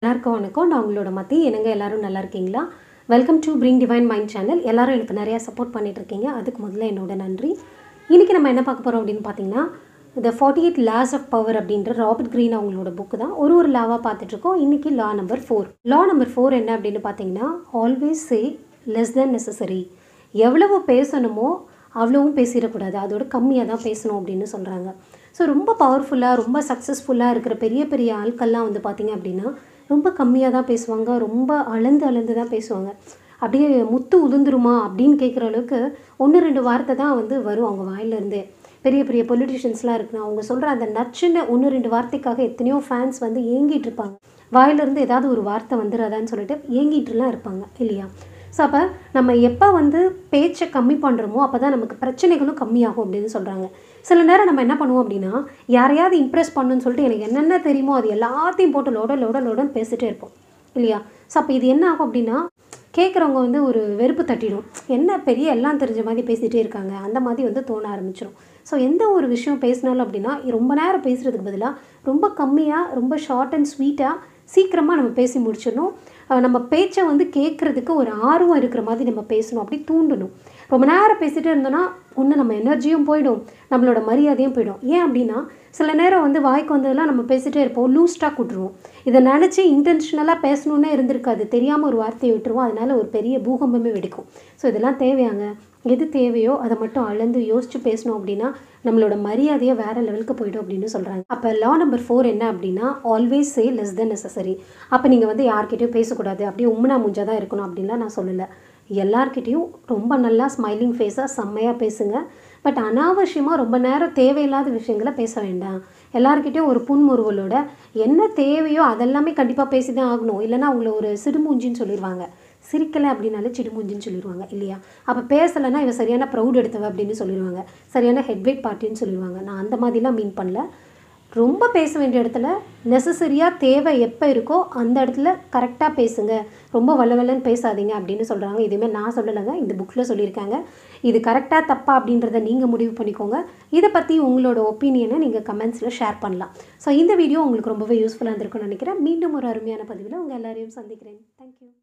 எல்லாருக்கும் வணக்கம் நான் உங்களோட மத்தி என்னங்க எல்லாரும் நல்லா இருக்கீங்களா welcome to bring divine mind channel எல்லாரும் எனக்கு நிறையா சப்போர்ட் பண்ணிட்டு இருக்கீங்க அதுக்கு முதல்ல என்னோட நன்றி இன்றைக்கி நம்ம என்ன பார்க்க போகிறோம் அப்படின்னு பார்த்தீங்கன்னா இந்த forty eight laws of power அப்படின்ற ராபர்ட் க்ரீன் அவங்களோட புக்கு தான் ஒரு ஒரு லாவாக பார்த்துட்ருக்கோம் இன்றைக்கி law number four law number four என்ன அப்படின்னு பார்த்தீங்கன்னா always say less than necessary எவ்வளவு பேசணுமோ அவ்வளவும் பேசிடக்கூடாது அதோட கம்மியாக தான் பேசணும் அப்படின்னு சொல்கிறாங்க ஸோ ரொம்ப பவர்ஃபுல்லாக ரொம்ப சக்ஸஸ்ஃபுல்லாக இருக்கிற பெரிய பெரிய ஆட்கள்லாம் வந்து பார்த்திங்க அப்படின்னா ரொம்ப கம்மியாக தான் பேசுவாங்க ரொம்ப அளந்து அளந்து தான் பேசுவாங்க அப்படியே முத்து உதிர்ந்துருமா அப்படின்னு கேட்குற அளவுக்கு ஒன்று ரெண்டு வார்த்தை தான் வந்து வரும் அவங்க வாயிலிருந்தே பெரிய பெரிய பொலிட்டிஷியன்ஸ்லாம் இருக்குன்னா அவங்க சொல்கிற அந்த நச்சுன்னு ஒன்று ரெண்டு வார்த்தைக்காக எத்தனையோ ஃபேன்ஸ் வந்து ஏங்கிட்டு இருப்பாங்க வாயிலிருந்து ஏதாவது ஒரு வார்த்தை வந்துடாதான்னு சொல்லிட்டு ஏங்கிட்டுலாம் இருப்பாங்க இல்லையா ஸோ அப்போ நம்ம எப்போ வந்து பேச்சை கம்மி பண்ணுறோமோ அப்போ தான் நமக்கு பிரச்சனைகளும் கம்மியாகும் அப்படின்னு சொல்கிறாங்க சில நேரம் நம்ம என்ன பண்ணுவோம் அப்படின்னா யாரையாவது இம்ப்ரெஸ் பண்ணணும்னு சொல்லிட்டு எனக்கு என்னென்ன தெரியுமோ அது எல்லாத்தையும் போட்டு லோட லோட லோடன்னு பேசிகிட்டே இருப்போம் இல்லையா ஸோ அப்போ இது என்ன ஆகும் அப்படின்னா கேட்குறவங்க வந்து ஒரு வெறுப்பு தட்டிடும் என்ன பெரிய எல்லாம் தெரிஞ்ச மாதிரி பேசிகிட்டே இருக்காங்க அந்த மாதிரி வந்து தோண ஆரம்பிச்சிடும் ஸோ எந்த ஒரு விஷயம் பேசினாலும் அப்படின்னா ரொம்ப நேரம் பேசுகிறதுக்கு பதிலாக ரொம்ப கம்மியாக ரொம்ப ஷார்ட் அண்ட் ஸ்வீட்டாக சீக்கிரமாக நம்ம பேசி முடிச்சிடணும் அஹ் நம்ம பேச்சை வந்து கேட்குறதுக்கு ஒரு ஆர்வம் இருக்கிற மாதிரி நம்ம பேசணும் அப்படி தூண்டணும் ரொம்ப நேரம் பேசிகிட்டே இருந்தோன்னா ஒன்று நம்ம எனர்ஜியும் போயிடும் நம்மளோட மரியாதையும் போயிடும் ஏன் அப்படின்னா சில நேரம் வந்து வாய்க்கு வந்ததெல்லாம் நம்ம பேசிகிட்டே இருப்போம் லூஸ் டாக் விட்ருவோம் இதை நினச்சி இன்டென்ஷனலாக பேசணுன்னே இருந்திருக்காது தெரியாமல் ஒரு வார்த்தையை விட்டுருவோம் அதனால் ஒரு பெரிய பூகம்பமே வெடிக்கும் ஸோ இதெல்லாம் தேவையாங்க எது தேவையோ அதை மட்டும் அளந்து யோசித்து பேசணும் அப்படின்னா நம்மளோட மரியாதையை வேறு லெவலுக்கு போயிடும் அப்படின்னு சொல்கிறாங்க அப்போ லா நம்பர் ஃபோர் என்ன அப்படின்னா always say less than necessary அப்போ நீங்கள் வந்து யார்கிட்டயும் பேசக்கூடாது அப்படியே உம்முனா முஞ்சா தான் இருக்கணும் அப்படின்லாம் நான் சொல்லலை எல்லார்கிட்டேயும் ரொம்ப நல்லா ஸ்மைலிங் ஃபேஸாக செம்மையாக பேசுங்க பட் அனாவசியமாக ரொம்ப நேரம் தேவையில்லாத விஷயங்களை பேச வேண்டாம் எல்லார்கிட்டயும் ஒரு புன்முறுவலோட என்ன தேவையோ அதெல்லாமே கண்டிப்பாக பேசி தான் ஆகணும் இல்லைன்னா அவங்கள ஒரு சிடுமூஞ்சின்னு சொல்லிடுவாங்க சிரிக்கலை அப்படின்னாலே சிடுமூஞ்சின்னு சொல்லிடுவாங்க இல்லையா அப்போ பேசலைன்னா இவ சரியான ப்ரௌட் எடுத்தவ அப்படின்னு சொல்லிடுவாங்க சரியான ஹெட்வெயிட் பார்ட்டின்னு சொல்லிடுவாங்க நான் அந்த மாதிரிலாம் மீன் பண்ணல ரொம்ப பேச வேண்டிய இடத்துல நெசசரியாக தேவை எப்போ இருக்கோ அந்த இடத்துல கரெக்டாக பேசுங்க ரொம்ப வளவலன்னு பேசாதீங்க அப்படின்னு சொல்கிறாங்க இதுவுமே நான் சொல்லலைங்க இந்த புக்கில் சொல்லியிருக்காங்க இது கரெக்டாக தப்பா அப்படின்றத நீங்கள் முடிவு பண்ணிக்கோங்க இதை பற்றி உங்களோட ஒப்பீனியனை நீங்கள் கமெண்ட்ஸில் ஷேர் பண்ணலாம் ஸோ இந்த வீடியோ உங்களுக்கு ரொம்பவே யூஸ்ஃபுல்லாக இருந்திருக்கும்னு நினைக்கிறேன் மீண்டும் ஒரு அருமையான பதிவில் உங்கள் எல்லாரையும் சந்திக்கிறேன் தேங்க்யூ